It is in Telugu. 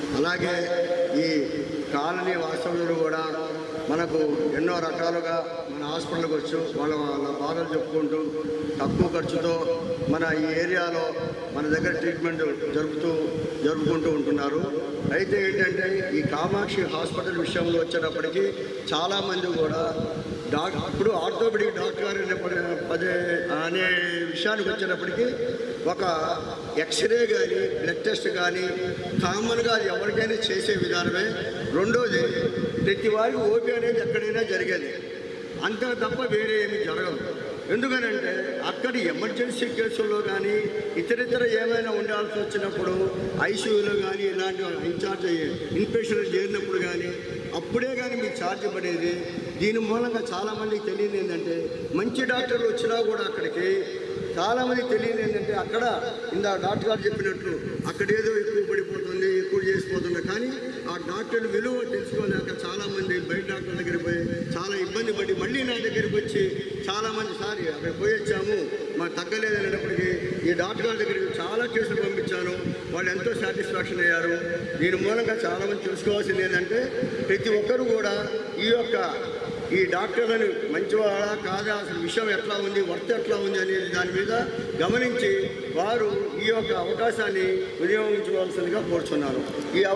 అలాగే ఈ కాలనీ వాస్తవ్యులు కూడా మనకు ఎన్నో రకాలుగా మన హాస్పిటల్కి వచ్చి వాళ్ళ వాళ్ళ బాధలు చెప్పుకుంటూ తక్కువ ఖర్చుతో మన ఈ ఏరియాలో మన దగ్గర ట్రీట్మెంట్ జరుపుతూ జరుపుకుంటూ ఉంటున్నారు అయితే ఏంటంటే ఈ కామాక్షి హాస్పిటల్ విషయంలో వచ్చేటప్పటికి చాలామంది కూడా డాక్ ఇప్పుడు ఆర్థోపెడిక్ డాక్టర్ గారు అనే పదే- పదే అనే విషయానికి వచ్చేటప్పటికి ఒక ఎక్స్రే కానీ బ్లడ్ టెస్ట్ కానీ కామన్గా అది ఎవరికైనా చేసే విధానమే రెండోది ప్రతి వారికి ఓపీ అనేది ఎక్కడైనా జరిగేది అంత తప్ప వేరే ఏమీ జరగదు ఎందుకనంటే అక్కడి ఎమర్జెన్సీ కేసుల్లో కానీ ఇతరితర ఏమైనా ఉండాల్సి వచ్చినప్పుడు ఐసీయూలో కానీ ఇలాంటి ఇన్ఛార్జ్ ఇన్పేషెంట్ చేరినప్పుడు కానీ అప్పుడే కానీ మీకు ఛార్జ్ పడేది దీని మూలంగా చాలామందికి తెలియదు ఏంటంటే మంచి డాక్టర్లు వచ్చినా కూడా అక్కడికి చాలామంది తెలియదు ఏంటంటే అక్కడ ఇందా డాక్టర్ గారు చెప్పినట్లు అక్కడ ఏదో ఎక్కువ పడిపోతుంది ఎక్కువ చేసిపోతుంది కానీ ఆ డాక్టర్ విలువ తెలుసుకోలేక చాలామంది బయట డాక్టర్ దగ్గరికి పోయి చాలా ఇబ్బంది పడి మళ్ళీ నా దగ్గరికి వచ్చి చాలామంది సారి అక్కడ పోయి వచ్చాము మాకు తగ్గలేదు అనేటప్పటికీ ఈ డాక్టర్ గారి దగ్గరికి చాలా కేసులు పంపించాను వాళ్ళు ఎంతో సాటిస్ఫాక్షన్ అయ్యారు దీని మూలంగా చాలామంది తెలుసుకోవాల్సింది ఏంటంటే ప్రతి ఒక్కరు కూడా ఈ యొక్క ఈ డాక్టర్లను మంచివాడా కాదా అసలు విషయం ఎట్లా ఉంది వర్త్ ఎట్లా ఉంది అనేది దాని మీద గమనించి వారు ఈ యొక్క అవకాశాన్ని వినియోగించుకోవాల్సిందిగా కోరుచున్నాను ఈ అవ-